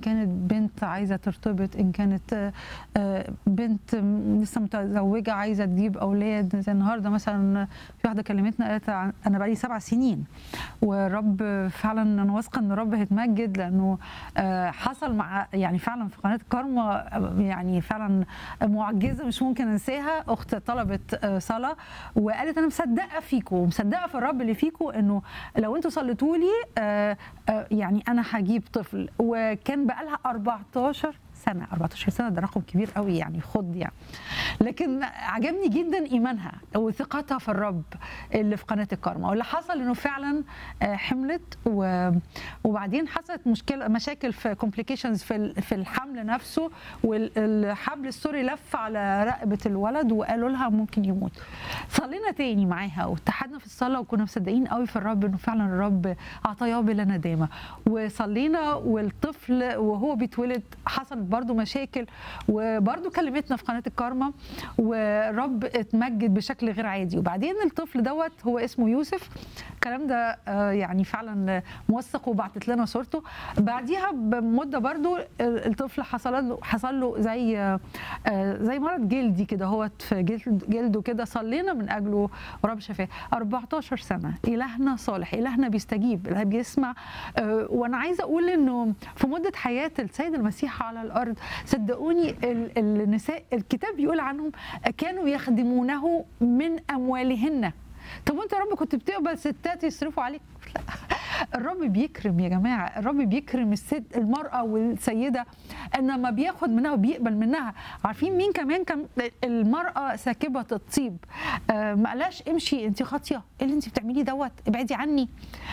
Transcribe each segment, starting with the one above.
كانت بنت عايزه ترتبط ان كانت آه، آه، بنت لسه متزوجه عايزه تجيب اولاد زي النهارده مثلا في واحده كلمتنا قالت عن- انا بقالي سبع سنين والرب فعلا انا واثقه ان الرب هيتمجد لانه آه، حصل مع يعني فعلا في قناه كارما آه، يعني فعلا معجزه مش ممكن انساها اخت طلبت آه، صلاه وقالت انا مصدقه فيكم ومصدقه في الرب اللي فيكم انه لو انتوا صليتوا لي آه، آه، يعني انا هجيب طفل وكان بقى لها 14 سنه 14 سنه ده رقم كبير قوي يعني خد يعني لكن عجبني جدا ايمانها وثقتها في الرب اللي في قناه الكارما واللي حصل انه فعلا آه، حملت و- وبعدين حصلت مشكله مشاكل في كومبليكيشنز في ال- في الحمل نفسه والحبل السوري لف على رقبه الولد وقالوا لها ممكن يموت صلينا تاني معاها واتحدنا في الصلاه وكنا مصدقين قوي في الرب انه فعلا الرب عطاياه بلا ندامه وصلينا والطفل وهو بيتولد حصلت برضو مشاكل وبرضو كلمتنا في قناه الكارما والرب اتمجد بشكل غير عادي وبعدين الطفل دوت هو اسمه يوسف الكلام ده آه، يعني فعلا موثق وبعتت لنا صورته بعديها بمده برضو الطفل حصل له حصل له زي آه، زي مرض جلدي كده هو في جلد جلده كده صلينا من اجله ورب شفاه 14 سنه الهنا صالح الهنا بيستجيب الهنا بيسمع آه، وانا عايزه اقول انه في مده حياه السيد المسيح على الارض صدقوني ال- النساء الكتاب بيقول عنهم كانوا يخدمونه من اموالهن طب وانت يا رب كنت بتقبل ستات يصرفوا عليك لا الرب بيكرم يا جماعه الرب بيكرم الست المراه والسيده انما بياخد منها وبيقبل منها عارفين مين كمان كان المراه ساكبه الطيب آه ما قالهاش امشي انت خاطيه ايه اللي انت بتعمليه دوت ابعدي عني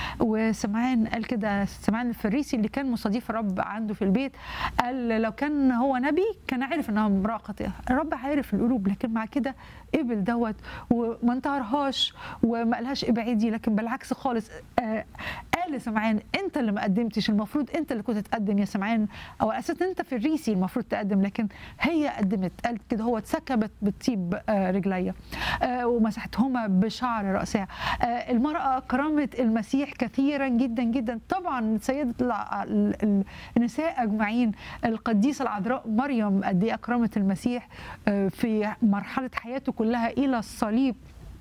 وسمعان قال كده سمعان الفريسي اللي كان مستضيف الرب عنده في البيت قال لو كان هو نبي كان عارف انها امراه خاطئه الرب عارف القلوب لكن مع كده قبل دوت وما انتهرهاش وما قالهاش ابعدي لكن بالعكس خالص آه قال لسمعان انت اللي ما قدمتش المفروض انت اللي كنت تقدم يا سمعان او اساسا انت في الريسي المفروض تقدم لكن هي قدمت قالت كده هو اتسكبت بالطيب آه رجليا آه ومسحتهما بشعر راسها آه المراه كرمت المسيح كثيرا جدا جدا طبعا سيده الع- ال- ال- النساء اجمعين القديسه العذراء مريم قد ايه اكرمت المسيح آه في مرحله حياته كلها الى الصليب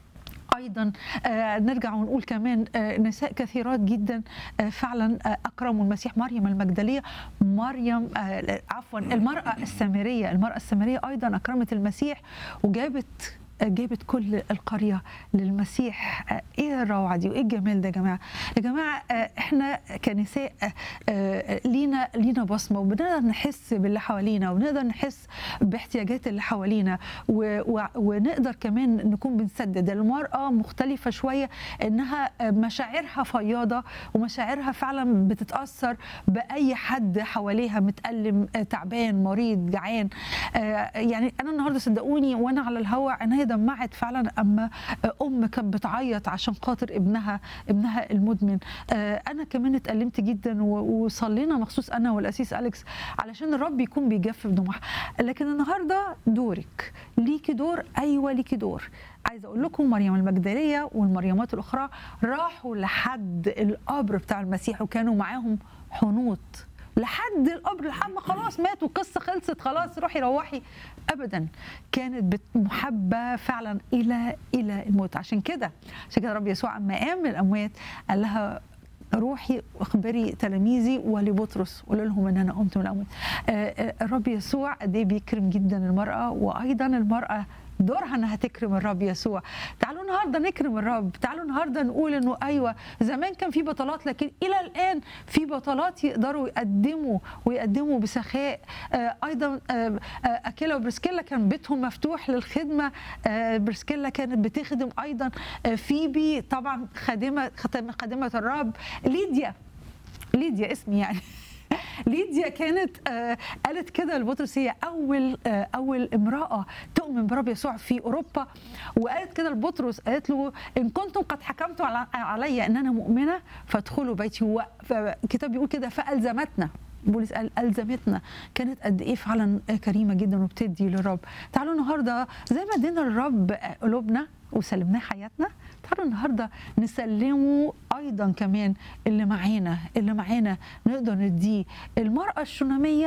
ايضا آه نرجع ونقول كمان آه نساء كثيرات جدا آه فعلا آه اكرموا المسيح مريم المجدليه مريم آه عفوا المراه السامريه المراه السامريه ايضا اكرمت المسيح وجابت جابت كل القريه للمسيح آه، ايه الروعه دي وايه الجمال ده يا جماعه يا جماعه آه، احنا كنساء آه، آه، لينا لينا بصمه وبنقدر نحس باللي حوالينا وبنقدر نحس باحتياجات اللي حوالينا و- و- ونقدر كمان نكون بنسدد المراه مختلفه شويه انها آه، مشاعرها فياضه ومشاعرها فعلا بتتاثر باي حد حواليها متالم آه، تعبان مريض جعان آه، يعني انا النهارده صدقوني وانا على الهوا عينيا دمعت فعلا اما ام كانت بتعيط عشان خاطر ابنها ابنها المدمن آه، انا كمان اتألمت جدا و- وصلينا مخصوص انا والاسيس اليكس علشان الرب يكون بيجفف دموعها لكن النهارده دورك ليكي دور ايوه ليكي دور عايزه اقول لكم مريم المجدليه والمريمات الاخرى راحوا لحد القبر بتاع المسيح وكانوا معاهم حنوط لحد القبر لحد ما خلاص مات والقصه خلصت خلاص روحي روحي ابدا كانت بت- محبه فعلا الى الى الموت عشان كده عشان كده رب يسوع اما قام من الاموات قال لها روحي واخبري تلاميذي ولبطرس قولوا لهم ان انا قمت من الاموات آه، آه، الرب يسوع قد ايه بيكرم جدا المراه وايضا المراه دورها انها تكرم الرب يسوع تعالوا النهارده نكرم الرب تعالوا النهارده نقول انه ايوه زمان كان في بطلات لكن الى الان في بطلات يقدروا يقدموا ويقدموا بسخاء آه ايضا آه آه اكيلا وبرسكيلا كان بيتهم مفتوح للخدمه آه برسكيلا كانت بتخدم ايضا آه فيبي طبعا خادمه خادمه خادمة الرب ليديا ليديا اسمي يعني ليديا كانت آه قالت كده لبطرس هي اول آه اول امراه تؤمن برب يسوع في اوروبا وقالت كده لبطرس قالت له ان كنتم قد حكمتم على علي ان انا مؤمنه فادخلوا بيتي و- فالكتاب بيقول كده فالزمتنا بولس قال الزمتنا كانت قد ايه فعلا كريمه جدا وبتدي للرب تعالوا النهارده زي ما ادينا للرب قلوبنا وسلمناه حياتنا تعالوا النهارده نسلمه ايضا كمان اللي معانا اللي معانا نقدر نديه المراه الشوناميه